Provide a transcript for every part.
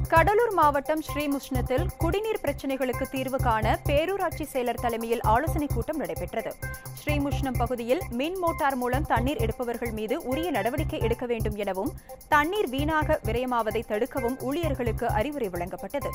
கடலூர் மாவட்டம் ஸ்ரீமுஷ்ணத்தில் குடிநீர் பிரச்சினைகளுக்கு தீர்வு காண பேரூராட்சி செயலர் தலைமையில் ஆலோசனைக் கூட்டம் நடைபெற்றது ஸ்ரீமுஷ்ணம் பகுதியில் மின் மோட்டார் மூலம் தண்ணீர் எடுப்பவர்கள் மீது உரிய நடவடிக்கை எடுக்க வேண்டும் எனவும் தண்ணீர் வீணாக விரயமாவதை தடுக்கவும் ஊழியர்களுக்கு அறிவுரை வழங்கப்பட்டது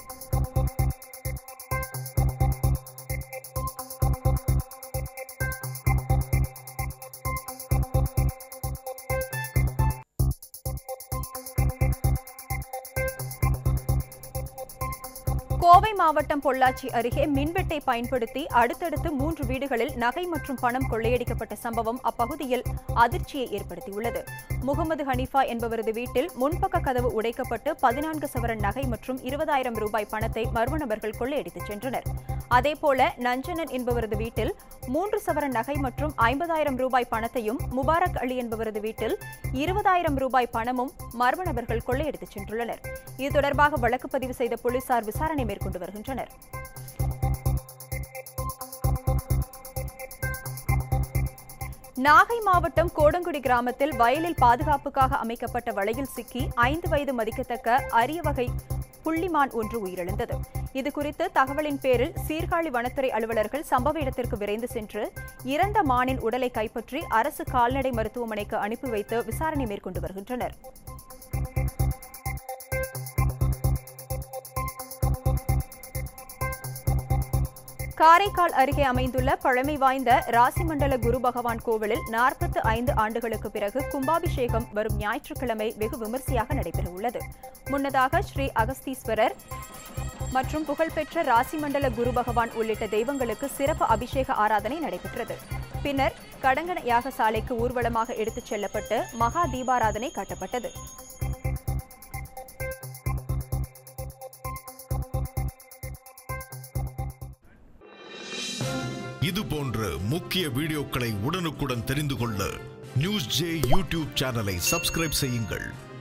கோவை மாவட்டம் பொள்ளாச்சி அருகே மின்வெட்டை பயன்படுத்தி அடுத்தடுத்து மூன்று வீடுகளில் நகை மற்றும் பணம் கொள்ளையடிக்கப்பட்ட சம்பவம் அப்பகுதியில் அதிர்ச்சியை ஏற்படுத்தியுள்ளது முகமது ஹனீஃபா என்பவரது வீட்டில் முன்பக்க கதவு உடைக்கப்பட்டு பதினான்கு சவரன் நகை மற்றும் இருபதாயிரம் ரூபாய் பணத்தை மர்ம நபர்கள் கொள்ளையடித்துச் சென்றனர் அதேபோல நஞ்சனன் என்பவரது வீட்டில் மூன்று சவரன் நகை மற்றும் ஐம்பதாயிரம் ரூபாய் பணத்தையும் முபாரக் அலி என்பவரது வீட்டில் இருபதாயிரம் ரூபாய் பணமும் மர்ம நபர்கள் கொள்ளையடித்துச் சென்றுள்ளனர் இது தொடர்பாக வழக்கு பதிவு செய்த போலீசார் விசாரணை மேற்கொண்டு வருகின்றனர் நாகை மாவட்டம் கோடங்குடி கிராமத்தில் வயலில் பாதுகாப்புக்காக அமைக்கப்பட்ட வலையில் சிக்கி ஐந்து வயது மதிக்கத்தக்க அரிய வகை புள்ளிமான் ஒன்று உயிரிழந்தது இதுகுறித்து தகவலின் பேரில் சீர்காழி வனத்துறை அலுவலர்கள் சம்பவ இடத்திற்கு விரைந்து சென்று இறந்த மானின் உடலை கைப்பற்றி அரசு கால்நடை மருத்துவமனைக்கு அனுப்பி வைத்து விசாரணை மேற்கொண்டு வருகின்றனர் காரைக்கால் அருகே அமைந்துள்ள பழமை வாய்ந்த ராசிமண்டல குரு பகவான் கோவிலில் நாற்பத்து ஐந்து ஆண்டுகளுக்கு பிறகு கும்பாபிஷேகம் வரும் ஞாயிற்றுக்கிழமை வெகு விமரிசையாக நடைபெறவுள்ளது முன்னதாக ஸ்ரீ அகஸ்தீஸ்வரர் மற்றும் புகழ்பெற்ற ராசிமண்டல குரு பகவான் உள்ளிட்ட தெய்வங்களுக்கு சிறப்பு அபிஷேக ஆராதனை நடைபெற்றது பின்னர் கடங்கன யாகசாலைக்கு ஊர்வலமாக எடுத்துச் செல்லப்பட்டு மகா தீபாராதனை காட்டப்பட்டது இது போன்ற முக்கிய வீடியோக்களை உடனுக்குடன் தெரிந்து கொள்ள நியூஸ் ஜே யூடியூப் சேனலை சப்ஸ்கிரைப் செய்யுங்கள்